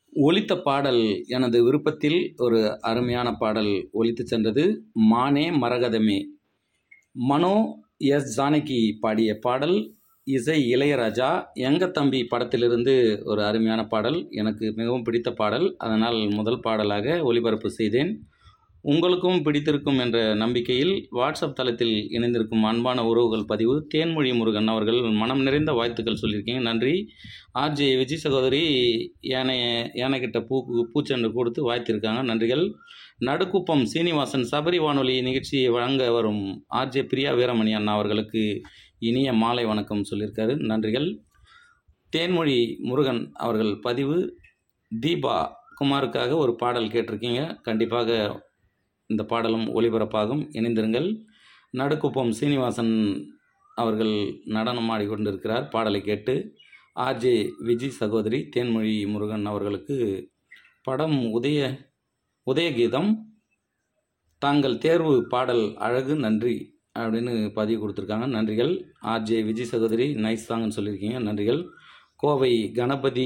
ஒலித்த பாடல் எனது விருப்பத்தில் ஒரு அருமையான பாடல் ஒலித்துச் சென்றது மானே மரகதமே மனோ எஸ் ஜானகி பாடிய பாடல் இசை இளையராஜா எங்க தம்பி படத்திலிருந்து ஒரு அருமையான பாடல் எனக்கு மிகவும் பிடித்த பாடல் அதனால் முதல் பாடலாக ஒளிபரப்பு செய்தேன் உங்களுக்கும் பிடித்திருக்கும் என்ற நம்பிக்கையில் வாட்ஸ்அப் தளத்தில் இணைந்திருக்கும் அன்பான உறவுகள் பதிவு தேன்மொழி முருகன் அவர்கள் மனம் நிறைந்த வாழ்த்துக்கள் சொல்லியிருக்கீங்க நன்றி ஆர்ஜே விஜய் சகோதரி யானை யானைக்கிட்ட பூ பூச்செண்டு கொடுத்து வாழ்த்திருக்காங்க நன்றிகள் நடுக்குப்பம் சீனிவாசன் சபரி வானொலி நிகழ்ச்சியை வழங்க வரும் ஆர்ஜே பிரியா வீரமணி அண்ணா அவர்களுக்கு இனிய மாலை வணக்கம் சொல்லியிருக்காரு நன்றிகள் தேன்மொழி முருகன் அவர்கள் பதிவு தீபா குமாருக்காக ஒரு பாடல் கேட்டிருக்கீங்க கண்டிப்பாக இந்த பாடலும் ஒளிபரப்பாகும் இணைந்திருங்கள் நடுக்குப்பம் சீனிவாசன் அவர்கள் நடனம் ஆடிக்கொண்டிருக்கிறார் பாடலை கேட்டு ஆர்ஜே விஜய் சகோதரி தேன்மொழி முருகன் அவர்களுக்கு படம் உதய உதயகீதம் தாங்கள் தேர்வு பாடல் அழகு நன்றி அப்படின்னு பதிவு கொடுத்துருக்காங்க நன்றிகள் ஆர்ஜே விஜய் சகோதரி நைஸ் சாங்னு சொல்லியிருக்கீங்க நன்றிகள் கோவை கணபதி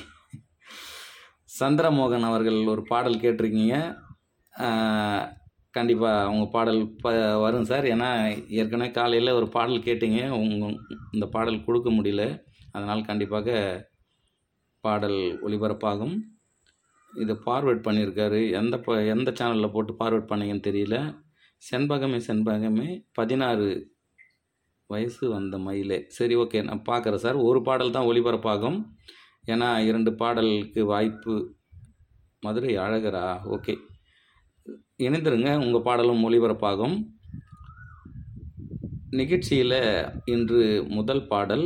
சந்திரமோகன் அவர்கள் ஒரு பாடல் கேட்டிருக்கீங்க கண்டிப்பாக அவங்க பாடல் ப வரும் சார் ஏன்னா ஏற்கனவே காலையில் ஒரு பாடல் கேட்டீங்க உங்க இந்த பாடல் கொடுக்க முடியல அதனால் கண்டிப்பாக பாடல் ஒளிபரப்பாகும் இதை ஃபார்வேர்ட் பண்ணியிருக்காரு எந்த ப எந்த சேனலில் போட்டு ஃபார்வேர்ட் பண்ணீங்கன்னு தெரியல செண்பகமே செண்பகமே பதினாறு வயசு வந்த மயிலே சரி ஓகே நான் பார்க்குறேன் சார் ஒரு பாடல் தான் ஒளிபரப்பாகும் ஏன்னா இரண்டு பாடலுக்கு வாய்ப்பு மதுரை அழகரா ஓகே இணைந்திருங்க உங்கள் பாடலும் ஒளிபரப்பாகும் நிகழ்ச்சியில் இன்று முதல் பாடல்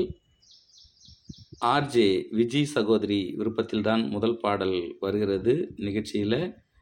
ஆர்ஜே விஜய் சகோதரி விருப்பத்தில் தான் முதல் பாடல் வருகிறது நிகழ்ச்சியில்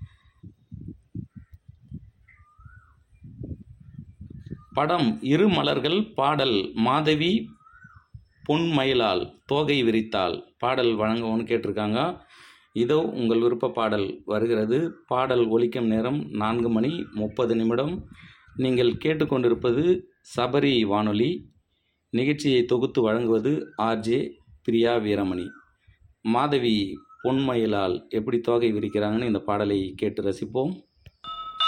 படம் இரு மலர்கள் பாடல் மாதவி பொன்மயிலால் தோகை விரித்தால் பாடல் வழங்குவோன்னு கேட்டிருக்காங்க இதோ உங்கள் விருப்ப பாடல் வருகிறது பாடல் ஒலிக்கும் நேரம் நான்கு மணி முப்பது நிமிடம் நீங்கள் கேட்டுக்கொண்டிருப்பது சபரி வானொலி நிகழ்ச்சியை தொகுத்து வழங்குவது ஆர்ஜே பிரியா வீரமணி மாதவி பொன்மயிலால் எப்படி தோகை விரிக்கிறாங்கன்னு இந்த பாடலை கேட்டு ரசிப்போம்